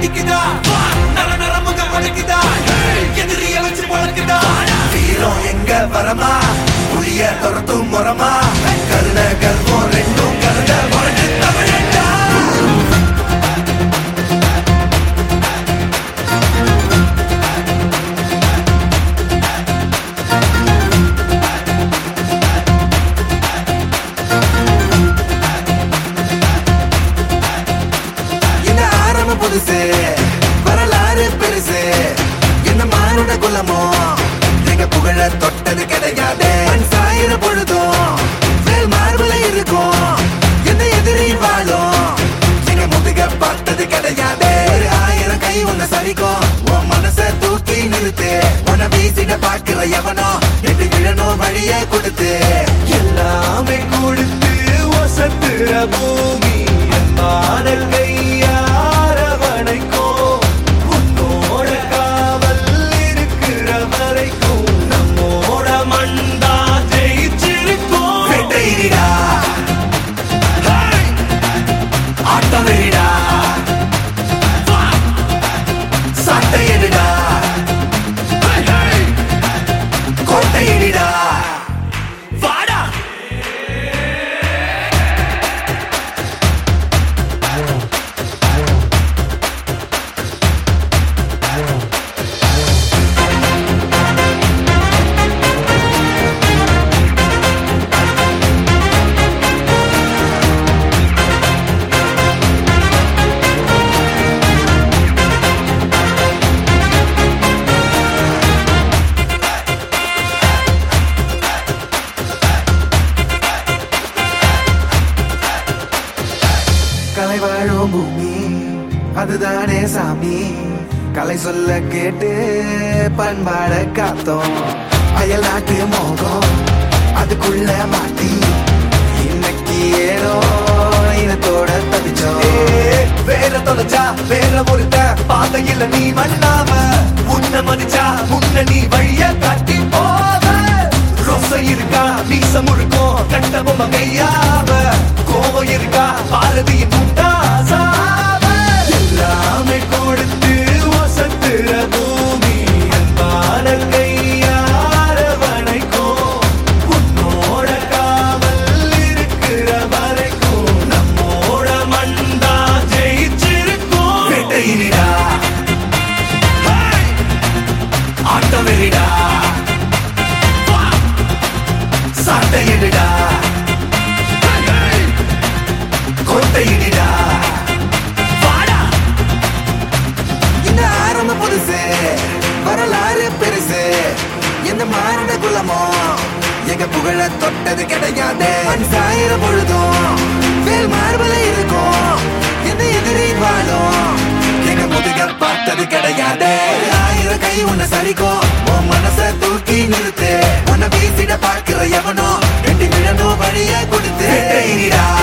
அடிக்குதா நர நரமுக வலிக்குதா எதிரிய வச்சு பழக்குதா வீரம் எங்க வரமா புளிய துரத்தும் முறமா கருண கர்வம் ரெண்டும் கருண முரட்டு தமிழண்டா இந்த ஆரம்ப புதுசு வரலாறு பெருசு என்ன மானுட குலமோ எங்க புகழ தொட்டது கிடையாது மண் சாயிர பொழுதும் மேல் மார்புல இருக்கும் எந்த எதிரி வாழும் எங்க முதுக பார்த்தது கிடையாது ஒரு ஆயிரம் கை உன்னை சரிக்கும் உன் மனச தூக்கி நிறுத்து உன்னை வீசிட பாக்குற எவனோ எட்டு விழணும் வழியை கொடுத்து எல்லாமே கொடுத்து வசத்துற பூமி மாடல் கையாரவணைக்கோ உன்னோட காவல் இருக்கிற வரைக்கும் நம்மோட மண்டா ஜெயிச்சிருக்கோம் வெட்டையிடா ஆட்டம் வெறிடா சட்டையிடா கோட்டையிடா வாடா கலை வாழும் பூமி அதுதானே சாமி கலை சொல்ல கேட்டு பண்பாட காத்தோம் அயல் நாட்டு மோகம் அதுக்குள்ள மாட்டி இன்னைக்கு ஏனோ இனத்தோட தவிச்சோம் வேற தொலைச்சா வேற ஒருத்த பாதையில நீ மண்ணாம உன்னை மதிச்சா உன்னை நீ வழிய காட்டி போவ ரோசை இருக்கா மீச முழுக்கும் கண்ட பொம்மை கையாவ கோவம் இருக்கா பாரதியின் முண்டாசாவ எல்லாமே கொடுத்து வசத்துற பூமி அன்பான கையாரவணைக்கும் உன்னோட காவல் இருக்கிற வரைக்கும் நம்மோட மண்டா ஜெயிச்சிருக்கும் வெட்டையிடா ஆட்டம் வெறிடா சட்டையிடா கோட்டையிடா வாடா இந்த ஆரம்ப புதுசு வரலாறு பெருசு எந்த மானுட குலமோ எங்க புகழ தொட்டது கிடையாது மண் சாயிர பொழுதும் வேல் மார்பல இருக்கும் எந்த எதிரி வாழும் எங்க முதுக பார்த்தது கிடையாது ஒரு ஆயிரம் கை உன்னை சரிக்கும் உன் மனச தூக்கி நிறுத்து உன்னை வீசிட பார்க்கிற எவனோ ரெண்டு விழணும் வழிய கொடுத்து வெட்டையிடா